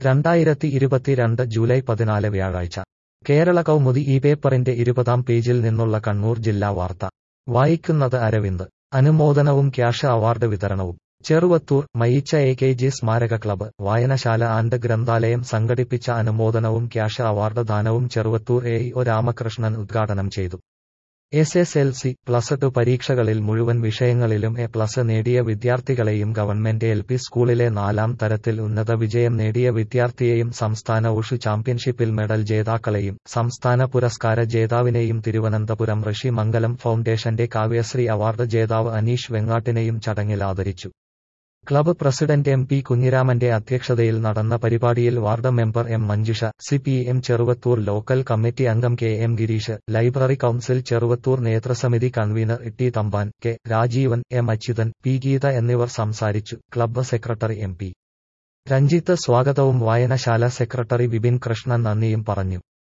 രണ്ടായിരത്തി ഇരുപത്തിരണ്ട് ജൂലൈ പതിനാല് വ്യാഴാഴ്ച കേരള കൗമുദി ഈ പേപ്പറിന്റെ ഇരുപതാം പേജിൽ നിന്നുള്ള കണ്ണൂർ ജില്ലാ വാർത്ത വായിക്കുന്നത് അരവിന്ദ് അനുമോദനവും ക്യാഷ് അവാർഡ് വിതരണവും Cheruvathur Mayicha A K G സ്മാരക ക്ലബ്ബ് വായനശാല ആൻഡ് ഗ്രന്ഥാലയം സംഘടിപ്പിച്ച അനുമോദനവും ക്യാഷ് അവാർഡ് ദാനവും ചെറുവത്തൂർ എ ഒ രാമകൃഷ്ണൻ ഉദ്ഘാടനം ചെയ്തു S S L C plus two പരീക്ഷകളിൽ മുഴുവൻ വിഷയങ്ങളിലും എ പ്ലസ് നേടിയ വിദ്യാർത്ഥികളെയും ഗവൺമെന്റ് എൽ പി സ്കൂളിലെ നാലാം തരത്തിൽ ഉന്നത വിജയം നേടിയ വിദ്യാർത്ഥിയെയും സംസ്ഥാന ഉഷു ചാമ്പ്യൻഷിപ്പിൽ മെഡൽ ജേതാക്കളെയും സംസ്ഥാന പുരസ്കാര ജേതാവിനെയും തിരുവനന്തപുരം ഋഷി മംഗലം ഫൗണ്ടേഷന്റെ കാവ്യശ്രീ അവാർഡ് ജേതാവ് അനീഷ് വെങ്ങാട്ടിനെയും ചടങ്ങിൽ ആദരിച്ചു ക്ലബ്ബ് പ്രസിഡന്റ് എം പി കുഞ്ഞിരാമന്റെ അധ്യക്ഷതയിൽ നടന്ന പരിപാടിയിൽ ward member M Manjusha C P M Cheruvathur local committee അംഗം K M Gireesh library council Cheruvathur നേതൃസമിതി convenor T Thampan K Rajeevan M Achuthan P Geetha എന്നിവർ സംസാരിച്ചു club secretary M P Ranjith സ്വാഗതവും വായനശാല സെക്രട്ടറി വിപിൻ കൃഷ്ണൻ നന്ദിയും പറഞ്ഞു